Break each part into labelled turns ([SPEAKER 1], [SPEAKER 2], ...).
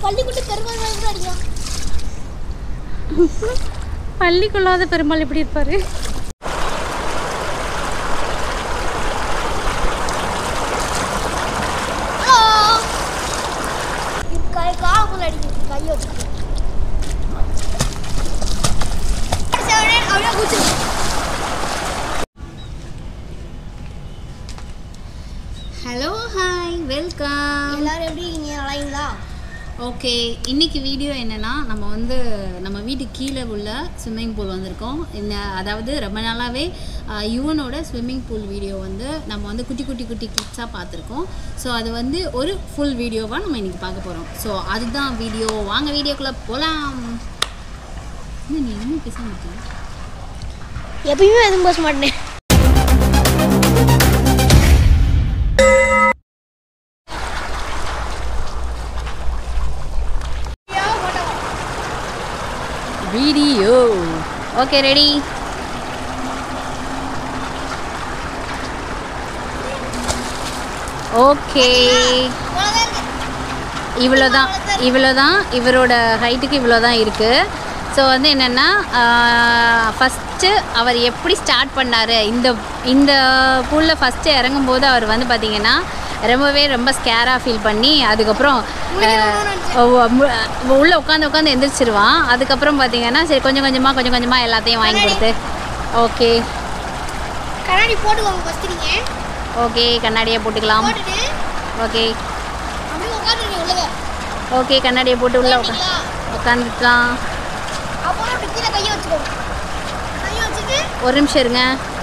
[SPEAKER 1] பள்ளிக்கூட பெருமாள் மாதிரி கூட அடிக்கலாம்
[SPEAKER 2] பள்ளி கொள்ளாத பெருமாள் எப்படி இருப்பாரு
[SPEAKER 1] ஹலோ கை காலுக்குள்ள அடிக்குது கையை வச்சு அப்படியே குச்சி
[SPEAKER 2] ஹலோ ஹாய் வெல்கம்
[SPEAKER 1] எல்லாரும் எப்படி இருக்கீங்க நல்லா இருக்கீங்களா
[SPEAKER 2] ஓகே இன்னைக்கு வீடியோ என்னன்னா நம்ம வந்து நம்ம வீட்டுக்கு கீழே உள்ள ஸ்விம்மிங் பூல் வந்திருக்கோம் இந்த அதாவது ரொம்ப நாளாகவே யுவனோட ஸ்விம்மிங் பூல் வீடியோ வந்து நம்ம வந்து குட்டி குட்டி குட்டி கிளிப்ஸாக பார்த்துருக்கோம் ஸோ அது வந்து ஒரு ஃபுல் வீடியோவாக நம்ம இன்னைக்கு பார்க்க போகிறோம் ஸோ அதுதான் வீடியோ வாங்க வீடியோக்குள்ளே போகலாம் என்ன நீ என்ன பேச மாட்டேன்
[SPEAKER 1] எப்பயுமே எதுவும் பேச மாட்டேன்
[SPEAKER 2] வீடியோ ஓகே ரெடி ஓகே இவ்வளோ தான் இவ்வளோ தான் இவரோட ஹைட்டுக்கு இவ்வளோ தான் இருக்குது ஸோ வந்து என்னென்னா ஃபஸ்ட்டு அவர் எப்படி ஸ்டார்ட் பண்ணார் இந்த இந்த பூலில் ஃபஸ்ட்டு இறங்கும்போது அவர் வந்து பார்த்திங்கன்னா ரொம்பவே ரொம்ப ஸ்கேராக ஃபீல் பண்ணி அதுக்கப்புறம் உள்ளே உட்காந்து உட்காந்து எந்திரிச்சிருவான் அதுக்கப்புறம் பார்த்தீங்கன்னா சரி கொஞ்சம் கொஞ்சமாக கொஞ்சம் கொஞ்சமாக எல்லாத்தையும் வாங்கி கொடுத்து ஓகே
[SPEAKER 1] கண்ணாடி போட்டுக்கோங்க ஃபஸ்ட்டு நீங்க
[SPEAKER 2] ஓகே கண்ணாடியை போட்டுக்கலாம்
[SPEAKER 1] போட்டுட்டு
[SPEAKER 2] ஓகே
[SPEAKER 1] அப்படியே உட்காந்துருங்க உள்ளக
[SPEAKER 2] ஓகே கண்ணாடியை போட்டு உள்ளே உட்கா
[SPEAKER 1] போட்டீங்களா?
[SPEAKER 2] உட்காந்துக்கலாம்
[SPEAKER 1] அப்புறம் அப்படி கீழே கையை வச்சுக்கோங்க கையை வச்சுட்டு
[SPEAKER 2] ஒரு நிமிஷம் இருங்க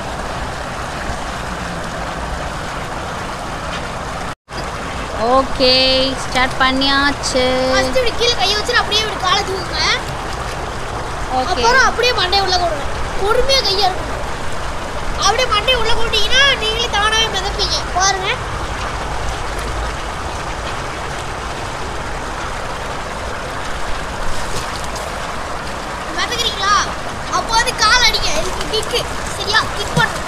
[SPEAKER 2] ஓகே ஸ்டார்ட் பண்ணியாச்சு
[SPEAKER 1] ஃபர்ஸ்ட் இப்படி கீழே கையை வச்சுட்டு அப்படியே இப்படி காலை தூக்குங்க
[SPEAKER 2] ஓகே
[SPEAKER 1] அப்புறம் அப்படியே மண்டையை உள்ள போடுங்க பொறுமையா கையா இருக்கும் அப்படியே மண்டையை உள்ள போட்டீங்கன்னா நீங்களே தானாவே மிதப்பீங்க பாருங்க மிதக்குறீங்களா அப்போ வந்து கால் அடிங்க இதுக்கு கிக்கு சரியா கிக் பண்ணுங்க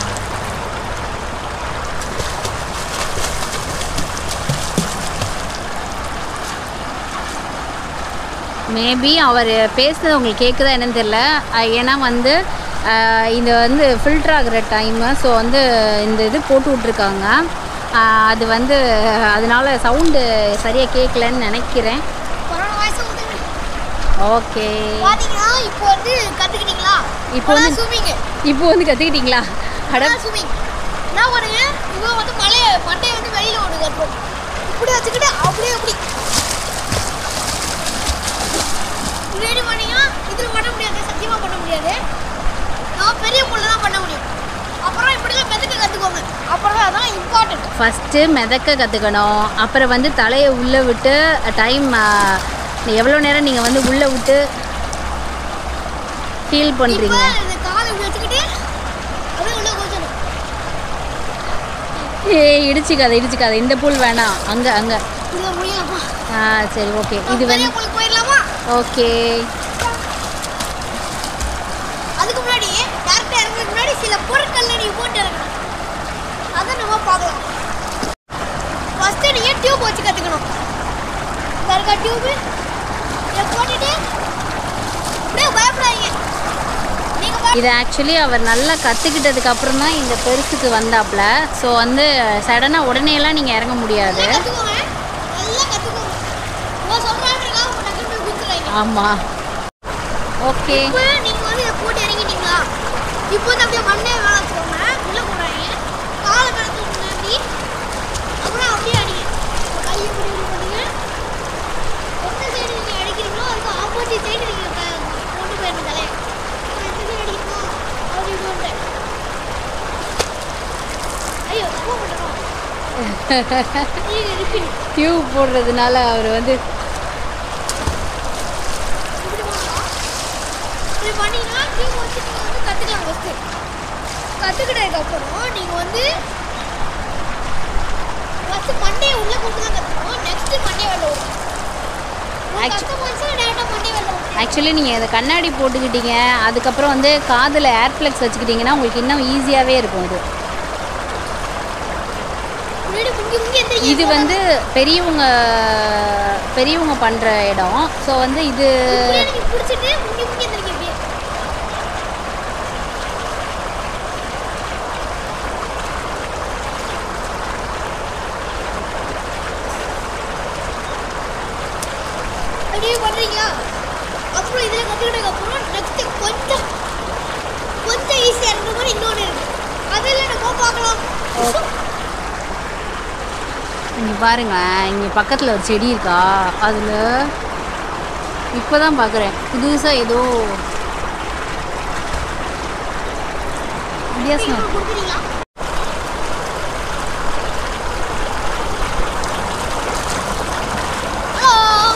[SPEAKER 2] மேபி அவர் பேசுனது உங்களுக்கு கேட்குதா என்னன்னு தெரில அஹ் ஏன்னா வந்து அஹ் இந்த வந்து ஃபில்டர் ஆகிற டைமு ஸோ வந்து இந்த இது போட்டு விட்ருக்காங்க அஹ் அது வந்து அதனால சவுண்டு சரியாக கேட்கலன்னு நினைக்கிறேன்
[SPEAKER 1] கொரோனா வாய்ஸ் ஊத்துங்க
[SPEAKER 2] ஓகே
[SPEAKER 1] பாத்தீங்கன்னா இப்போ வந்து கத்துக்கிட்டீங்களா
[SPEAKER 2] இப்போ வந்து-
[SPEAKER 1] ஸ்விம்மிங்
[SPEAKER 2] இப்போ வந்து கற்றுக்கிட்டீங்களா அட
[SPEAKER 1] ஸ்விம்மிங் என்ன பண்ணுங்க இவன் வந்து மலைய மண்டையை வந்து வெளியில ஒன்று கட்டுவோம் இப்படி வச்சுக்கிட்டு அப்படியே அப்படி ரெடி பண்ணீங்கன்னா இதுல பண்ண முடியாது சத்தியமா பண்ண முடியாது நான் பெரிய புள்ள தான் பண்ண முடியும் அப்புறம் இப்படிலாம் மெதுக்க கத்துக்கோங்க அப்புறம் அதான் இம்பார்ட்டன்ட்
[SPEAKER 2] ஃபஸ்ட்டு மிதக்க கற்றுக்கணும் அப்புறம் வந்து தலையை உள்ளே விட்டு டைம் எவ்வளோ நேரம் நீங்கள் வந்து உள்ளே விட்டு ஃபீல்
[SPEAKER 1] இப்போ
[SPEAKER 2] பண்ணுறீங்க
[SPEAKER 1] இந்த காலை இப்படி வச்சுக்கிட்டு அப்படியே உள்ள கொஞ்சம்
[SPEAKER 2] ஏ இடிச்சிக்காத இடிச்சிக்காத இந்த பூல் வேணாம் அங்கே அங்கே
[SPEAKER 1] இது முடியலப்பா
[SPEAKER 2] ஆ சரி ஓகே இது
[SPEAKER 1] இது
[SPEAKER 2] வந்து
[SPEAKER 1] உங்களுக்கு போயிடலாமா
[SPEAKER 2] ஓகே
[SPEAKER 1] அதுக்கு முன்னாடி டேரக்டா இறங்குறதுக்கு முன்னாடி சில பொருட்கள் நீங்க போட்டு இறங்கணும் அதை நம்ம பார்க்கலாம் ஃபர்ஸ்ட் நீங்க டியூப் வச்சு கத்துக்கணும் இந்த இருக்க டியூப் இதை போட்டுட்டு அப்படியே பயப்படாதீங்க நீங்க பாட்டு
[SPEAKER 2] இது ஆக்சுவலி அவர் நல்லா கற்றுக்கிட்டதுக்கு அப்புறம் தான் இந்த பெருசுக்கு வந்தாப்புல ஸோ வந்து சடனாக உடனேலாம் நீங்கள் இறங்க முடியாது
[SPEAKER 1] கத்துக்கோங்க நல்லா கத்துக்கோங்க உங்க சொல்றாங்க உங்க டக்குனு போய் குத்துறாங்க
[SPEAKER 2] ஆமாம் ஓகே
[SPEAKER 1] இப்போ நீங்க வந்து இதை போட்டு இறங்கிட்டீங்களா இப்போ வந்து அப்படியே மண்ணே மேலே வச்சுக்கோங்க உள்ள போடுறாங்க காலை மேலே தூக்குங்க அப்படி அப்புறம் அப்படியே அடிங்க உங்க கையை இப்படி இப்படி பண்ணுங்க எந்த சைடு நீங்க அடிக்கிறீங்களோ அதுக்கு ஆப்போசிட் சைடு நீங்க க- கொண்டு போயிடணும் தலையை எந்த சைடு அடிக்கணுமோ அப்படி போட்டு ஐயோ தப்பா பண்ணுறோம் நீங்க ரிப்பீட்
[SPEAKER 2] டியூப் போடுறதுனால அவர் வந்து
[SPEAKER 1] இப்படி பண்ணலாம் இப்படி பண்ணீங்கன்னா டியூப் வச்சு நீங்கள் வந்து கற்றுக்கலாம் ஃபஸ்ட்டு கற்றுக்கிட்டதுக்கப்புறம் நீங்கள் வந்து ஃபஸ்ட்டு மண்டையை உள்ளே கொண்டு தான் கற்றுக்கணும் நெக்ஸ்ட்டு மண்டையை வெளில விடணும்
[SPEAKER 2] Actu-
[SPEAKER 1] கஷ்டம் போச்சுன்னா டேரெக்டாக மண்டையை வெளில விடணும்
[SPEAKER 2] ஆக்சுவலி நீங்கள் இந்த கண்ணாடி போட்டுக்கிட்டீங்க அதுக்கப்புறம் வந்து காதில் ஏர்ஃப்ளெக்ஸ் வச்சுக்கிட்டிங்கன்னா உங்களுக்கு இன்னும் ஈஸியாகவே இருக்கும் இது
[SPEAKER 1] முன்னாடி முங்கி முங்கி எந்திரிங்க
[SPEAKER 2] இது வந்து பெரியவங்க பெரியவங்க பண்ணுற இடம் ஸோ வந்து இது
[SPEAKER 1] இப்படியே நீங்க பிடிச்சிட்டு முங்கி முங்கி எந்திரிங்க இப்படியே அப்படியே பண்றீங்களா அப்புறம் இதில் கற்றுக்கிட்டதுக்கு அப்புறம் நெக்ஸ்ட் கொஞ்சம் கொஞ்சம் ஈஸியாக இருக்கிற மாதிரி இன்னொன்று இருக்கு அதில் நம்ம பார்க்கலாம்
[SPEAKER 2] இங்கே பாருங்க இங்கே பக்கத்தில் ஒரு செடி இருக்கா அதில் இப்போ தான் பார்க்குறேன் புதுசாக ஏதோ வித்தியாசம்
[SPEAKER 1] நீங்கள் கொடுக்குறீங்களா ஹலோ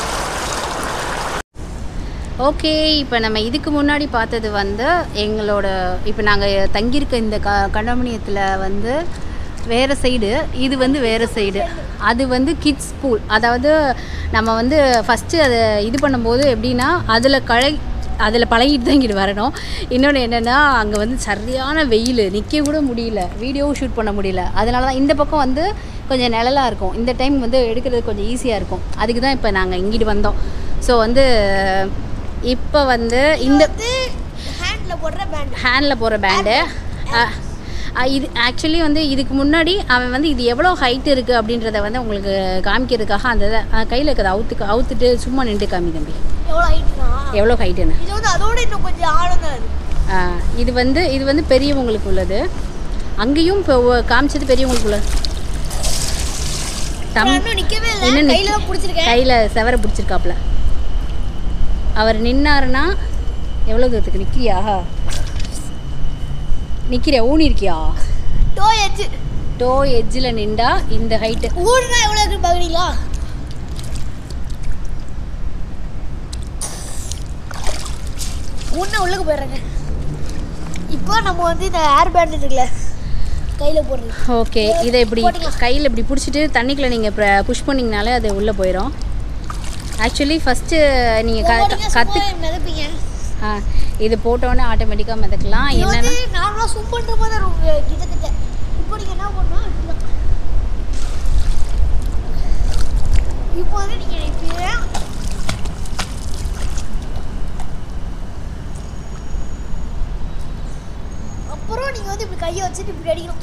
[SPEAKER 2] ஓகே இப்போ நம்ம இதுக்கு முன்னாடி பார்த்தது வந்து எங்களோட இப்போ நாங்கள் தங்கியிருக்க இந்த க கண்டமணியத்தில் வந்து வேறு சைடு இது வந்து வேறு சைடு அது வந்து கிட்ஸ் ஸ்கூல் அதாவது நம்ம வந்து ஃபஸ்ட்டு அதை இது பண்ணும்போது எப்படின்னா அதில் கழை அதில் பழகிட்டு தான் இங்கிட்டு வரணும் இன்னொன்று என்னென்னா அங்கே வந்து சரியான வெயில் நிற்க கூட முடியல வீடியோவும் ஷூட் பண்ண முடியல அதனால தான் இந்த பக்கம் வந்து கொஞ்சம் நிழலாக இருக்கும் இந்த டைம் வந்து எடுக்கிறது கொஞ்சம் ஈஸியாக இருக்கும் அதுக்கு தான் இப்போ நாங்கள் இங்கிட்டு வந்தோம் ஸோ வந்து இப்போ வந்து இந்த
[SPEAKER 1] வந்து ஹேண்டில் போடுற பேண்ட்
[SPEAKER 2] ஹேண்டில் போகிற பேண்டு இது ஆக்சுவலி வந்து இதுக்கு முன்னாடி அவன் வந்து இது எவ்வளோ ஹைட் இருக்குது அப்படின்றத வந்து உங்களுக்கு காமிக்கிறதுக்காக அந்த கையில் இருக்கிறத அவுத்துக்கு அவுத்துட்டு சும்மா நின்று காமி தம்பி
[SPEAKER 1] எவ்வளோ ஹைட்னா
[SPEAKER 2] எவ்வளோ ஹைட்டுன்னு
[SPEAKER 1] இது வந்து அதோட இன்னும் கொஞ்சம் ஆழம் தான் அது
[SPEAKER 2] ஆ, இது வந்து இது வந்து பெரியவங்களுக்கு உள்ளது அங்கேயும் இப்போ ஒ- காமிச்சது பெரியவங்களுக்கு உள்ளது தம்
[SPEAKER 1] நான் இன்னும் நிற்கவே இல்லை
[SPEAKER 2] இன்னும்
[SPEAKER 1] கையில் தான் பிடிச்சிருக்கேன்
[SPEAKER 2] கையில் செவரை பிடிச்சிருக்காப்புல அவர் நின்னாருன்னா எவ்வளோ தூரத்துக்கு நிற்கிறியா நிற்கிறியா ஊனி இருக்கியா
[SPEAKER 1] டோ எச்சு
[SPEAKER 2] டோ எட்ஜில் நின்றா இந்த ஹைட்டு
[SPEAKER 1] ஊடுனா எவ்வளோ இருக்கு பார்க்குறீங்களா ஊன்னா உள்ளுக்கு போயிடுறேங்க இப்போ நம்ம வந்து இந்த ஏர் பேண்ட் இருக்குல்ல கையில் போடுறது
[SPEAKER 2] ஓகே இதை இப்படி
[SPEAKER 1] போட்டுக்கலாம்.
[SPEAKER 2] கையில் இப்படி பிடிச்சிட்டு தண்ணிக்குள்ளே நீங்கள் புஷ் பண்ணிங்கனாலே அது உள்ளே போயிடும் ஆக்சுவலி ஃபஸ்ட்டு நீங்கள் க
[SPEAKER 1] போட்டீங்க,
[SPEAKER 2] கற்று
[SPEAKER 1] சும்மா மிதப்பீங்க
[SPEAKER 2] ஆ இது போட்டோன்னே ஆட்டோமேட்டிக்காக மிதக்கலாம்
[SPEAKER 1] இது
[SPEAKER 2] என்னென்னா
[SPEAKER 1] வந்து நார்மலாக சும் பண்ணுற மாதிரி தான் இருக்கும் கிட்டத்தட்ட இப்போ நீங்கள் என்ன பண்ணணும் இப்படிதான் இப்போ வந்து நீங்கள் இப்படியே அப்புறம் நீங்கள் வந்து இப்படி கையை வச்சுட்டு இப்படி அடிக்கணும்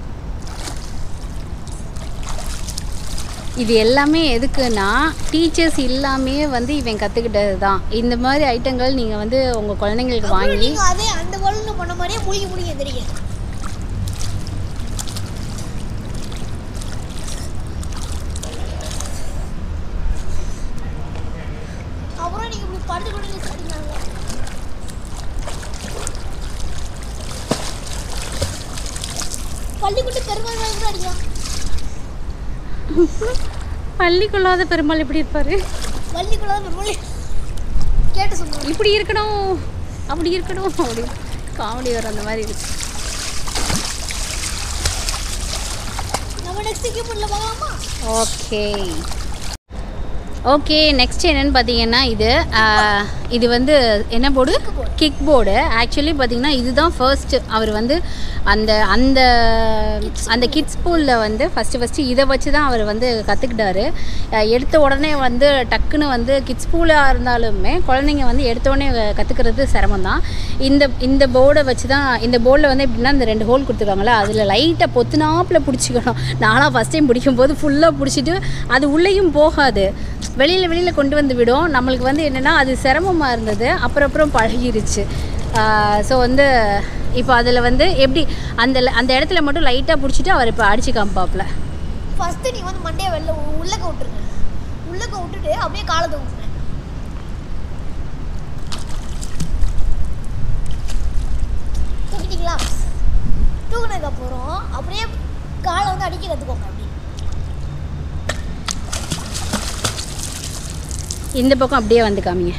[SPEAKER 2] இது எல்லாமே எதுக்குன்னா டீச்சர்ஸ் இல்லாமே வந்து இவன் கற்றுக்கிட்டது தான் இந்த மாதிரி ஐட்டங்கள் நீங்கள் வந்து உங்கள் குழந்தைங்களுக்கு
[SPEAKER 1] அப்புறம்
[SPEAKER 2] வாங்கி
[SPEAKER 1] நீங்கள் அதே அந்த குழந்தை பண்ண மாதிரியே முழுகி முழுகி எந்திரிங்க அப்புறம் நீங்கள் இப்படி படுத்து கொண்டு அடிக்கிறாங்க பள்ளிக்கூட்டு பெருமாள் மேலே கூட அடிக்கலாம்
[SPEAKER 2] பள்ளி கொள்ளாத பெருமாள் எப்படி இருப்பார்
[SPEAKER 1] பள்ளிக்குள்ள பெருமாள் கேட்டு சொல்லுவாங்க
[SPEAKER 2] இப்படி இருக்கணும் அப்படி இருக்கணும் அப்படி காமெடி வர அந்த மாதிரி இருக்கு
[SPEAKER 1] நம்ம நெக்ஸ்ட் கீபோர்டில் பார்க்கலாமா
[SPEAKER 2] ஓகே ஓகே நெக்ஸ்ட் என்னன்னு பார்த்தீங்கன்னா இது ஆஹ், இது வந்து என்ன போர்டு கிக் போர்டு ஆக்சுவலி பார்த்தீங்கன்னா இதுதான் ஃபர்ஸ்ட் அவர் வந்து அந்த அந்த அந்த கிட்ஸ் ஸ்கூலில் வந்து ஃபஸ்ட்டு ஃபஸ்ட்டு இதை வச்சு தான் அவர் வந்து கற்றுக்கிட்டாரு எடுத்த உடனே வந்து டக்குன்னு வந்து கிட்ஸ் ஸ்கூலாக இருந்தாலுமே குழந்தைங்க வந்து எடுத்த உடனே கற்றுக்கிறது சிரமம் தான் இந்த இந்த போர்டை வச்சு தான் இந்த போர்டில் வந்து எப்படின்னா இந்த ரெண்டு ஹோல் கொடுத்துருக்காங்களா அதில் லைட்டாக பொத்துனாப்பில் பிடிச்சிக்கணும் நானாக ஃபஸ்ட் டைம் பிடிக்கும்போது ஃபுல்லாக பிடிச்சிட்டு அது உள்ளேயும் போகாது வெளியில் வெளியில் கொண்டு வந்து விடும் நம்மளுக்கு வந்து என்னென்னா அது சிரமமாக இருந்தது அப்புறம் அப்புறம் பழகிருச்சு ஸோ வந்து இப்போ அதில் வந்து எப்படி அந்த அந்த இடத்துல மட்டும் லைட்டாக பிடிச்சிட்டு அவர் இப்போ அடிச்சு காமிப்பாப்புல
[SPEAKER 1] ஃபஸ்ட்டு நீங்கள் வந்து மண்டையை வெளில உ- உள்ளக்க விட்டுருங்க உள்ளக்க விட்டுட்டு அப்படியே காலத்தை விட்டுருங்க தூக்கிட்டீங்களா தூக்குனதுக்கு அப்புறம் அப்படியே காலை வந்து அடிக்க கற்றுக்கோங்க அப்படி
[SPEAKER 2] இந்த பக்கம் அப்படியே வந்து காமிங்க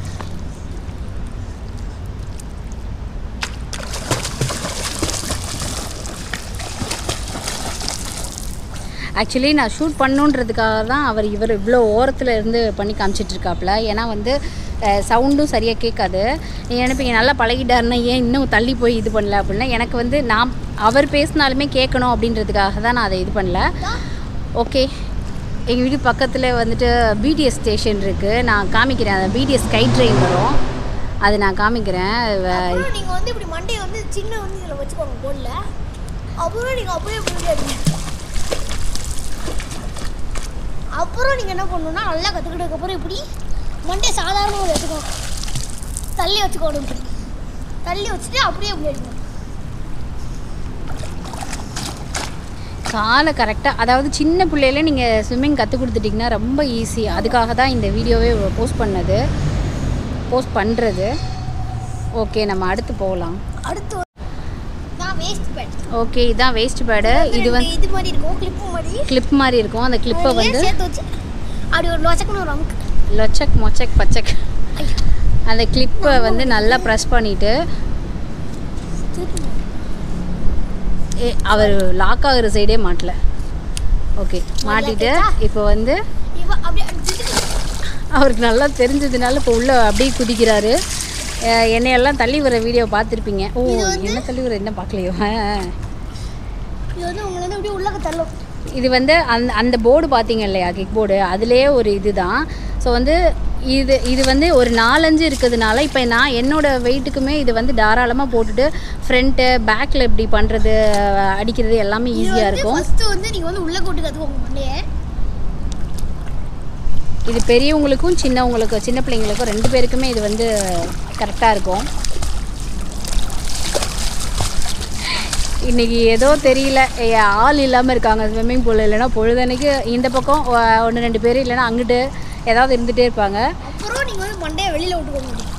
[SPEAKER 2] ஆக்சுவலி நான் ஷூட் பண்ணுன்றதுக்காக தான் அவர் இவர் இவ்வளோ ஓரத்தில் இருந்து பண்ணி காமிச்சிட்டு இருக்காப்புல ஏன்னா வந்து சவுண்டும் சரியாக கேட்காது நீங்கள் நினைப்பீங்க நல்லா பழகிட்டாருன்னா ஏன் இன்னும் தள்ளி போய் இது பண்ணல அப்படின்னா எனக்கு வந்து நான் அவர் பேசினாலுமே கேட்கணும் அப்படின்றதுக்காக தான் நான் அதை இது பண்ணல ஓகே எங்கள் வீட்டு பக்கத்தில் வந்துட்டு பிடிஎஸ் ஸ்டேஷன் இருக்குது நான் காமிக்கிறேன் அந்த பிடிஎஸ் ஸ்கை ட்ரெயின் வரும் அது நான் காமிக்கிறேன் வ-
[SPEAKER 1] அப்புறம் நீங்க வந்து இப்படி மண்டையை வந்து சின்ன வந்து இதுல வச்சுக்கோங்க போர்டில் அப்புறம் நீங்க அப்படியே இப்படி அடிங்க அப்புறம் நீங்க என்ன பண்ணணும்னா நல்லா கத்துக்கிட்டதுக்கு அப்புறம் இப்படி மண்டையை சாதாரண ஒரு வச்சுக்கோங்க தள்ளி வச்சுக்கோணும் இப்படி தள்ளி வச்சுட்டு அப்படியே இப்படி அடிக்கணும்
[SPEAKER 2] காலை கரெக்டாக அதாவது சின்ன பிள்ளையில நீங்கள் ஸ்விம்மிங் கற்றுக் கொடுத்துட்டிங்கன்னா ரொம்ப ஈஸி அதுக்காக தான் இந்த வீடியோவே போஸ்ட் பண்ணது போஸ்ட் பண்ணுறது ஓகே நம்ம அடுத்து போகலாம்
[SPEAKER 1] அடுத்து ஒரு- நான் வேஸ்ட் பேட்
[SPEAKER 2] ஓகே இதான் வேஸ்ட் பேடு இது வந்து
[SPEAKER 1] இது மாதிரி இருக்கும் கிளிப்பு மாதிரி
[SPEAKER 2] கிளிப் மாதிரி இருக்கும் அந்த கிளிப்பை
[SPEAKER 1] அதுலயே
[SPEAKER 2] வந்து
[SPEAKER 1] சேர்த்து வச்சு அப்படி ஒரு லொசக்குன்னு ஒரு அமுக்கு
[SPEAKER 2] லொச்சக் மொச்சக் பச்சக் அந்த கிளிப்பை வந்து நல்லா ப்ரெஸ் பண்ணிவிட்டு
[SPEAKER 1] திருப்பி
[SPEAKER 2] ஏ அவர் லாக் ஆகுற சைடே மாட்டல ஓகே மாட்டிட்டு இப்போ வந்து
[SPEAKER 1] இவ அப்படியே அடிச்சுட்டு
[SPEAKER 2] அவருக்கு நல்லா தெரிஞ்சதுனால இப்போ உள்ள அப்படியே குதிக்கிறாரு அஹ் என்னையெல்லாம் தள்ளி வர வீடியோ பார்த்துருப்பீங்க ஓ என்ன தள்ளி வர என்ன பார்க்கலையோ ஆ.
[SPEAKER 1] இது வந்து உங்களை வந்து அப்படியே உள்ளக்க தள்ளும்
[SPEAKER 2] இது வந்து அந்த அந்த போர்டு பார்த்தீங்க இல்லையா கிக் போர்டு அதுலேயே ஒரு இதுதான் ஸோ வந்து இது இது வந்து ஒரு நாலஞ்சு இருக்கிறதுனால இப்போ நான் என்னோட வெயிட்டுக்குமே இது வந்து தாராளமாக போட்டுட்டு ஃப்ரண்ட்டு பேக்கில் இப்படி பண்ணுறது அடிக்கிறது எல்லாமே ஈஸியாக இருக்கும்
[SPEAKER 1] ஃபர்ஸ்ட் வந்து நீங்க வந்து உள்ள கூட்டு கத்துக்கோங்க மண்டையே
[SPEAKER 2] இது பெரியவங்களுக்கும் சின்னவங்களுக்கும் சின்ன பிள்ளைங்களுக்கும் ரெண்டு பேருக்குமே இது வந்து கரெக்டாக இருக்கும் இன்னைக்கு ஏதோ தெரியல ஏ, ஆள் இல்லாமல் இருக்காங்க ஸ்விம்மிங் பூல் இல்லைன்னா பொழுதன்னைக்கு இந்த பக்கம் ஒன்று ரெண்டு பேர் இல்லைன்னா அங்கிட்டு ஏதாவது இருந்துகிட்டே இருப்பாங்க
[SPEAKER 1] அப்புறம் நீங்க வந்து மண்டையை வெளியில விட்டுக்கோங்க இப்படி.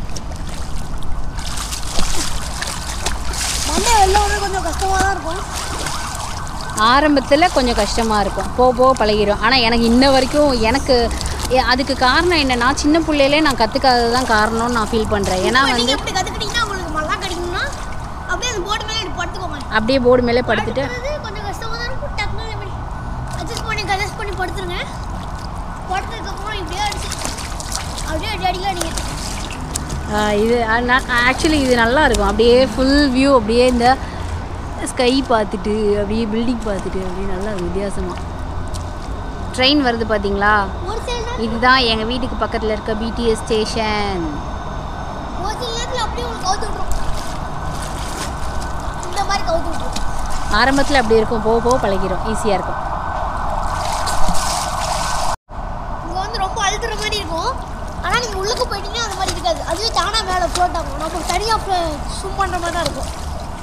[SPEAKER 1] மண்டையை வெளில விட கொஞ்சம் கஷ்டமா தான் இருக்கும்
[SPEAKER 2] ஆரம்பத்தில் கொஞ்சம் கஷ்டமாக இருக்கும் போக போக பழகிடும் ஆனால் எனக்கு இன்ன வரைக்கும் எனக்கு எ- அதுக்கு காரணம் என்னன்னா சின்ன பிள்ளையிலே நான் கற்றுக்காதது தான் காரணம்னு நான் ஃபீல் பண்ணுறேன் ஏன்னா
[SPEAKER 1] இப்ப
[SPEAKER 2] வந்து
[SPEAKER 1] நீங்க இப்படி கத்துக்கிட்டீங்கன்னா உங்களுக்கு மல்லா கிடைக்கும்னா அப்படியே அந்த போர்டு மேலே இப்படி படுத்துக்கோங்க
[SPEAKER 2] அப்படியே போர்டு மேலே படுத்துட்டு
[SPEAKER 1] அடுத்தது கொஞ்சம் கஷ்டமா தான் இருக்கும் டக்குனு இப்படி அட்ஜஸ்ட் பண்ணி அட்ஜஸ்ட் பண்ணி படுத்துருங்க படுத்ததுக்கப்புறம் இப்படியே அடிச்சு அப்படியே அடி அடிக்க அடிங்க
[SPEAKER 2] ஆ, இது ஆக்சுவலி இது நல்லா இருக்கும் அப்படியே ஃபுல் வியூ அப்படியே இந்த ஸ்கை பார்த்துட்டு அப்படியே பில்டிங் பார்த்துட்டு அப்படியே நல்லா வித்தியாசமாக ட்ரெயின் வருது பார்த்தீங்களா
[SPEAKER 1] ஒரு சில நேரம்
[SPEAKER 2] இதுதான் எங்கள் வீட்டுக்கு பக்கத்தில் இருக்க பிடிஎஸ் ஸ்டேஷன்
[SPEAKER 1] ஒரு சில நேரத்தில் அப்படியே உங்களுக்கு கவுத்து விட்ரும் இந்த மாதிரி கவுத்து விட்ரும்
[SPEAKER 2] ஆரம்பத்தில் அப்படி இருக்கும் போக போக பழகிரும் ஈஸியாக இருக்கும்
[SPEAKER 1] இங்கே வந்து ரொம்ப அழுத்துற மாதிரி இருக்கும் ஆனால் நீங்கள் உள்ளுக்கு போயிட்டீங்கன்னா அந்த மாதிரி இருக்காது அதுவே தானாக மேலே ஃப்ளோட் ஆகும் நமக்கு தனியாக ஸ்விம் பண்ணுற மாதிரி தான் இருக்கும்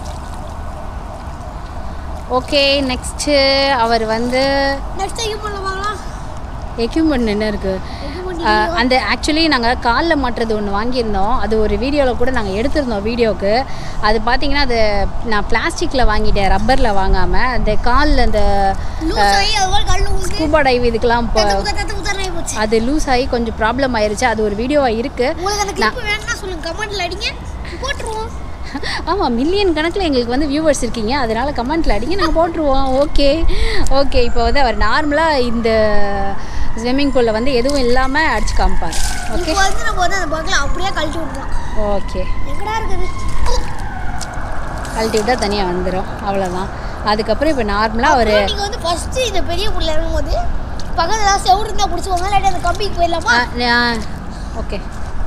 [SPEAKER 2] ஓகே நெக்ஸ்ட்டு அவர் வந்து
[SPEAKER 1] நெக்ஸ்ட் டைம் பண்ணுவாங்களா
[SPEAKER 2] எக்யூப்மெண்ட் என்ன இருக்குது அந்த ஆக்சுவலி நாங்கள் காலில் மாட்டுறது ஒன்று வாங்கியிருந்தோம் அது ஒரு வீடியோவில் கூட நாங்கள் எடுத்திருந்தோம் வீடியோவுக்கு அது பார்த்தீங்கன்னா அது நான் பிளாஸ்டிக்கில் வாங்கிட்டேன் ரப்பரில் வாங்காமல் அந்த காலில் அந்த
[SPEAKER 1] லூஸ் ஆகி அது மாதிரி கல் உங்களுக்கு
[SPEAKER 2] ஸ்கூபா டைவ் இதுக்கெல்லாம் இப்போ
[SPEAKER 1] தத்து குத்த தத்து குத்தராகி போச்சு
[SPEAKER 2] அது லூஸ் ஆகி கொஞ்சம் ப்ராப்ளம் ஆயிருச்சு அது ஒரு வீடியோவாக இருக்குது
[SPEAKER 1] உங்களுக்கு அந்த கிளிப் வேணும்னா சொல்லுங்க கமெண்ட்ல அடிங்க போட்டுருவோம்
[SPEAKER 2] ஆமாம் மில்லியன் கணக்கில் எங்களுக்கு வந்து வியூவர்ஸ் இருக்கீங்க அதனால் கமெண்ட்டில் அடிங்க நாங்கள் போட்டுருவோம் ஓகே ஓகே இப்போ வந்து அவர் நார்மலாக இந்த ஸ்விம்மிங் பூலில் வந்து எதுவும் இல்லாமல் அடிச்சு காமிப்பார் ஓகே
[SPEAKER 1] இப்போ வந்து நம்ம வந்து அந்த பக்கில் அப்படியே கழட்டி விடலாம்
[SPEAKER 2] ஓகே
[SPEAKER 1] எங்கடா இருக்குது
[SPEAKER 2] கழட்டி விட்டால் தனியாக வந்துடும் அவ்வளோதான் அதுக்கப்புறம் இப்போ நார்மலாக அவர்
[SPEAKER 1] அப்புறம் நீங்க வந்து ஃபர்ஸ்ட் இந்த பெரிய புள்ள இறங்கும்போது பக்கத்துல ஏதாவது செவுரு இருந்தா பிடிச்சிக்கோங்க இல்லாட்டி அந்த கம்பிக்கு போயிடலாமா
[SPEAKER 2] ஓகே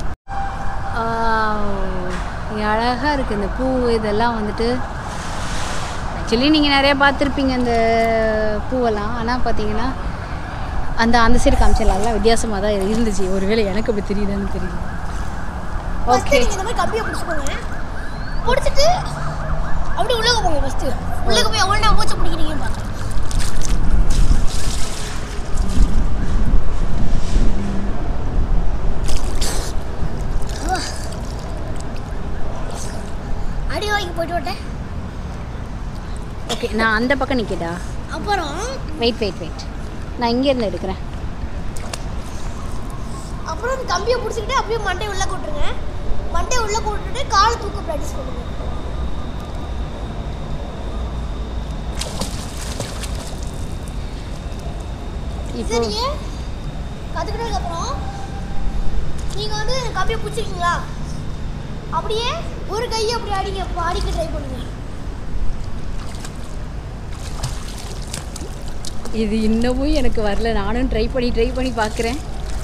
[SPEAKER 2] அழகாக இருக்குது இந்த பூ இதெல்லாம் வந்துட்டு ஆக்சுவலி நீங்கள் நிறைய பார்த்துருப்பீங்க இந்த பூவெல்லாம் ஆனால் பார்த்தீங்கன்னா அந்த அந்த சைடு காமிச்சல அதெல்லாம் வித்தியாசமாக தான் இருந்துச்சு ஒருவேளை எனக்கு அப்படி தெரியுதான்னு தெரியல
[SPEAKER 1] ஃபர்ஸ்ட்
[SPEAKER 2] ஓகே
[SPEAKER 1] நீங்க இந்த மாதிரி கம்பியை பிடிச்சிக்கோங்க பிடிச்சிட்டு அப்படியே உள்ளக போங்க ஃபர்ஸ்ட் உள்ளக போய் எவ்வளோ நேரம் மூச்சை பிடிக்கிறீங்க பாருங்க அடி வாங்கி போயிட்டு விட்டேன்
[SPEAKER 2] ஓகே நான் அந்த பக்கம் நிற்கட்டா
[SPEAKER 1] அப்புறம்
[SPEAKER 2] வெயிட் வெயிட் வெயிட் நான் இங்கேருந்து எடுக்கிறேன்
[SPEAKER 1] அப்புறம் அந்த கம்பியை பிடிச்சிக்கிட்டு அப்படியே மண்டை உள்ள கூட்டுருங்க மண்டை உள்ள கூட்டுட்டு காலை தூக்க ப்ராக்டிஸ் பண்ணுங்க
[SPEAKER 2] இப்போ
[SPEAKER 1] சரிங்க கற்றுக்கிட்டதுக்கு அப்புறம் நீங்கள் வந்து கம்பியை பிடிச்சிருக்கீங்களா அப்படியே ஒரு கையை அப்படி அடிங்க அப்போ அடிக்க ட்ரை பண்ணுங்க
[SPEAKER 2] இது இன்னமும் எனக்கு வரல நானும் ட்ரை பண்ணி ட்ரை பண்ணி பார்க்குறேன்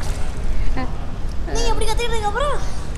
[SPEAKER 1] நீங்க எப்படி கத்துக்கிட்டதுக்கு அப்புறம்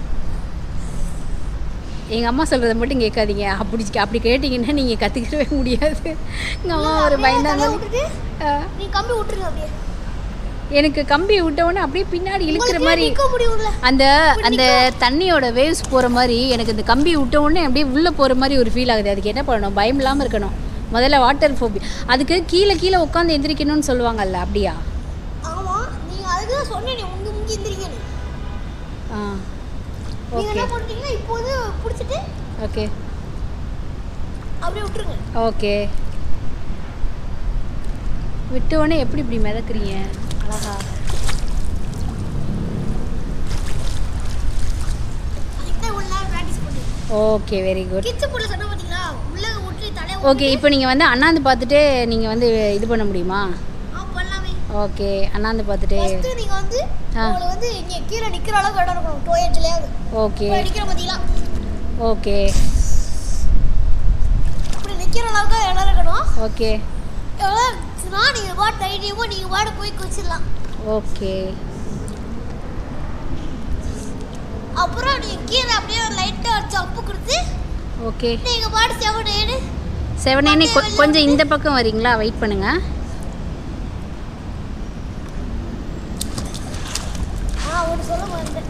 [SPEAKER 2] எங்கள் அம்மா சொல்கிறத மட்டும் கேட்காதீங்க அப்படி அப்படி கேட்டிங்கன்னா நீங்கள் கற்றுக்கவே முடியாது எங்கள் அம்மா ஒரு
[SPEAKER 1] அப்படியே
[SPEAKER 2] பயந்தாங்க
[SPEAKER 1] தலையை விட்டுட்டு நீ கம்பி விட்டுருங்க அப்படியே
[SPEAKER 2] எனக்கு கம்பி விட்டவுடனே அப்படியே பின்னாடி இழுக்கிற
[SPEAKER 1] உங்களுக்கு
[SPEAKER 2] மாதிரி
[SPEAKER 1] நிக்க முடியும்ல
[SPEAKER 2] அந்த அந்த தண்ணியோட வேவ்ஸ் போகிற மாதிரி எனக்கு இந்த கம்பி விட்ட உடனே அப்படியே உள்ளே போகிற மாதிரி ஒரு ஃபீல் ஆகுது அதுக்கு என்ன பண்ணணும் பயம் இல்லாமல் இருக்கணும் முதல்ல வாட்டர் ஃபோபி அதுக்கு கீழே கீழே உட்காந்து எந்திரிக்கணும்னு சொல்லுவாங்கல்ல அப்படியா
[SPEAKER 1] ஆமா நீங்க அதுக்கு தான் சொன்னேன் நீ உங்க முங்கி எந்திரிங்கன்னு
[SPEAKER 2] ஆ
[SPEAKER 1] நீங்க
[SPEAKER 2] ஓகே
[SPEAKER 1] என்ன பண்றீங்கன்னா இப்போ வந்து பிடிச்சிட்டு
[SPEAKER 2] ஓகே
[SPEAKER 1] அப்படியே விட்டுருங்க
[SPEAKER 2] ஓகே விட்ட உடனே எப்படி இப்படி மிதக்குறீங்க அழகா
[SPEAKER 1] அதுக்கு தான் இவ்வளவு நேரம் ப்ராக்டிஸ் பண்ணி
[SPEAKER 2] ஓகே வெரி குட்
[SPEAKER 1] கிச்சு புள்ள சொன்ன பாத்தீங்களா உள்ள விட்டு தலையை
[SPEAKER 2] ஓகே இப்போ நீங்கள் வந்து அண்ணாந்து பார்த்துட்டு நீங்கள் வந்து இது பண்ண முடியுமா
[SPEAKER 1] ஆ பண்ணலாமே
[SPEAKER 2] ஓகே அண்ணாந்து பார்த்துட்டு
[SPEAKER 1] ஃபர்ஸ்ட் நீங்க வந்து
[SPEAKER 2] ஆ.
[SPEAKER 1] உங்களுக்கு வந்து இங்க கீழே நிக்கிற அளவுக்கு இடம் இருக்கணும் டோயட்லயாவது
[SPEAKER 2] ஓகே
[SPEAKER 1] இப்போ நிக்கிற பாத்தீங்களா
[SPEAKER 2] ஓகே
[SPEAKER 1] இப்படி நிக்கிற அளவுக்கு இடம் இருக்கணும்
[SPEAKER 2] ஓகே
[SPEAKER 1] எவ்வளோ இருந்துச்சுன்னா நீங்க பாட்டு தைரியமா நீங்க பாட்டு போய் குச்சிடலாம்
[SPEAKER 2] ஓகே
[SPEAKER 1] அப்புறம் நீங்க கீழே அப்படியே லைட்டா ஜம்ப் கொடுத்து
[SPEAKER 2] ஓகே
[SPEAKER 1] நீங்க பாட்டு செவனேன்னு
[SPEAKER 2] செவனேனே கொ கொஞ்சம் இந்த பக்கம் வரீங்களா வெயிட் பண்ணுங்க
[SPEAKER 1] ஆ ஒன்று சொல்ல மாட்டேன்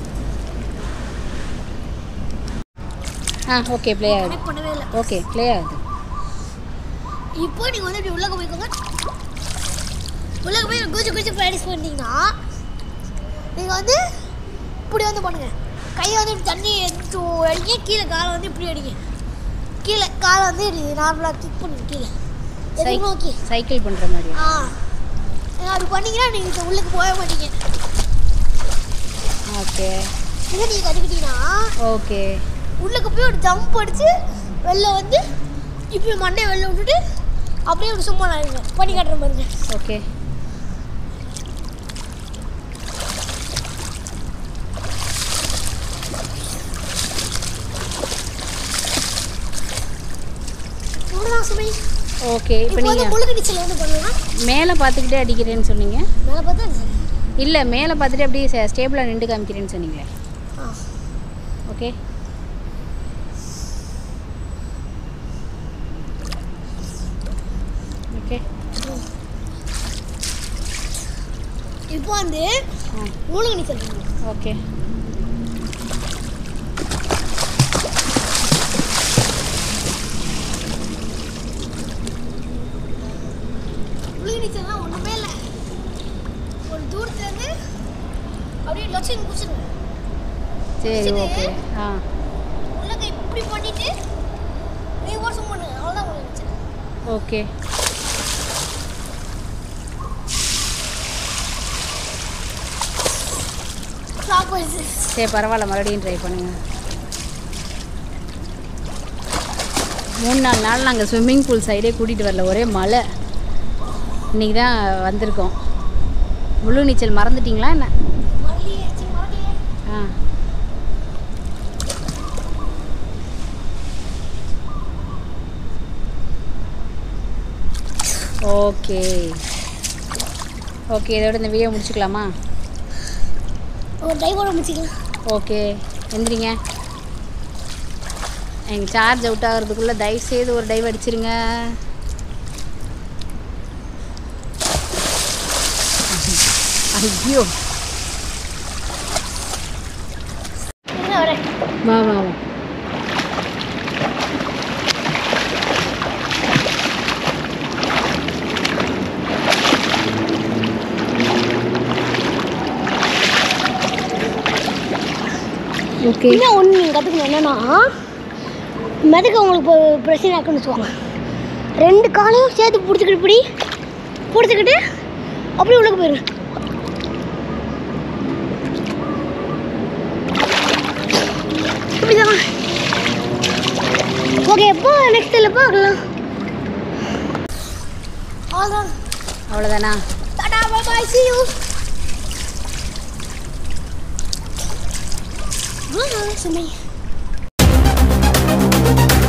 [SPEAKER 2] ஆ ஓகே ப்ளே ஆகுது
[SPEAKER 1] கனெக்ட் பண்ணவே இல்லை
[SPEAKER 2] ஓகே ப்ளே ஆகுது
[SPEAKER 1] இப்போ நீங்கள் வந்து இப்படி உள்ளே போய்க்கோங்க உள்ளே போய் குச்சி குச்சி ப்ராக்டிஸ் பண்ணிட்டீங்கன்னா நீங்கள் வந்து இப்படி வந்து பண்ணுங்க கையை வந்து இப்படி தண்ணி எடுத்து அடிங்க கீழே காலை வந்து இப்படி அடிங்க கீழே காலை வந்து நார்மலாக கிக் பண்ணுங்க கீழே எதுக்கு நோக்கி
[SPEAKER 2] சைக்கிள் பண்ணுற மாதிரி
[SPEAKER 1] ஆ நீங்க அப்படி பண்ணீங்கன்னா நீங்கள் உள்ளுக்கு போக மாட்டீங்க
[SPEAKER 2] ஓகே
[SPEAKER 1] இதை நீங்கள் கற்றுக்கிட்டீங்கன்னா
[SPEAKER 2] ஓகே
[SPEAKER 1] உள்ளுக்கு போய் ஒரு ஜம்ப் அடிச்சு வெளில வந்து இப்படி மண்டையை வெளில விட்டுட்டு அப்படியே ஒரு சும்மா நான் பண்ணி காட்டுற பாருங்க
[SPEAKER 2] ஓகே
[SPEAKER 1] இவ்வளோதான் சுமை
[SPEAKER 2] ஓகே இப்போ
[SPEAKER 1] இப்போ வந்து
[SPEAKER 2] நீங்கள்
[SPEAKER 1] முழுக்கு நீச்சல் வந்து பண்ணலாம்
[SPEAKER 2] மேலே பார்த்துக்கிட்டே அடிக்கிறேன்னு சொன்னீங்க
[SPEAKER 1] மேலே பார்த்தா
[SPEAKER 2] இல்லை மேலே பார்த்துட்டு அப்படியே ஸ்டேபிளாக நின்று காமிக்கிறேன்னு சொன்னீங்களே
[SPEAKER 1] ஆ
[SPEAKER 2] ஓகே ஓகே
[SPEAKER 1] இப்போ வந்து
[SPEAKER 2] ஆ
[SPEAKER 1] முழுக்கு நீச்சல் பண்ணலாம்
[SPEAKER 2] ஓகே
[SPEAKER 1] முழுக்கு நீச்சல்லாம் ஒன்றுமே இல்லை ஒரு தூரத்துலேருந்து அப்படியே லட்சம் குச்சிருங்க
[SPEAKER 2] சரி ஓகே ஆ
[SPEAKER 1] உள்ளக்க இப்படி பண்ணிட்டு நீங்கள் ஒரு சும்மா பண்ணுங்க அவ்வளோதான் முழுக்கு நீச்சல்
[SPEAKER 2] ஓகே
[SPEAKER 1] ஸ்டாப் ஆயிடுச்சு
[SPEAKER 2] சரி பரவாயில்ல மறுபடியும் ட்ரை பண்ணுங்கள் மூணு நாலு நாள் நாங்கள் ஸ்விம்மிங் பூல் சைடே கூட்டிகிட்டு வரல ஒரே மழை இன்றைக்கி தான் வந்திருக்கோம் முழு நீச்சல் மறந்துட்டீங்களா என்ன
[SPEAKER 1] மறுபடியும் மறுபடியும்
[SPEAKER 2] ஆ ஓகே ஓகே இதோட இந்த வீடியோ முடிச்சுக்கலாமா
[SPEAKER 1] ஒரு டைவோட முடிச்சிக்கலாம்
[SPEAKER 2] ஓகே எந்திரிங்க எங்கள் சார்ஜ் அவுட் ஆகிறதுக்குள்ளே தயவு செய்து ஒரு டைவ் அடிச்சிருங்க ஐயோ
[SPEAKER 1] என்ன வரேன்
[SPEAKER 2] வா வா வா ஓகே
[SPEAKER 1] இன்னும் ஒன்று நீங்கள் கற்றுக்கணும் என்னன்னா மெதுக்க உங்களுக்கு இப்போ பிரச்சனை ஆக்குன்னு சொல்லுவாங்க ரெண்டு காலையும் சேர்த்து பிடிச்சிக்கிட்டு இப்படி பிடிச்சிக்கிட்டு அப்படியே உள்ளே போயிருங்க இப்படிதான் ஓகே எப்போ நெக்ஸ்ட் இல்லை பார்க்கலாம் அவ்வளோதான்
[SPEAKER 2] அவ்வளோதானா
[SPEAKER 1] tata bye bye see you சுமை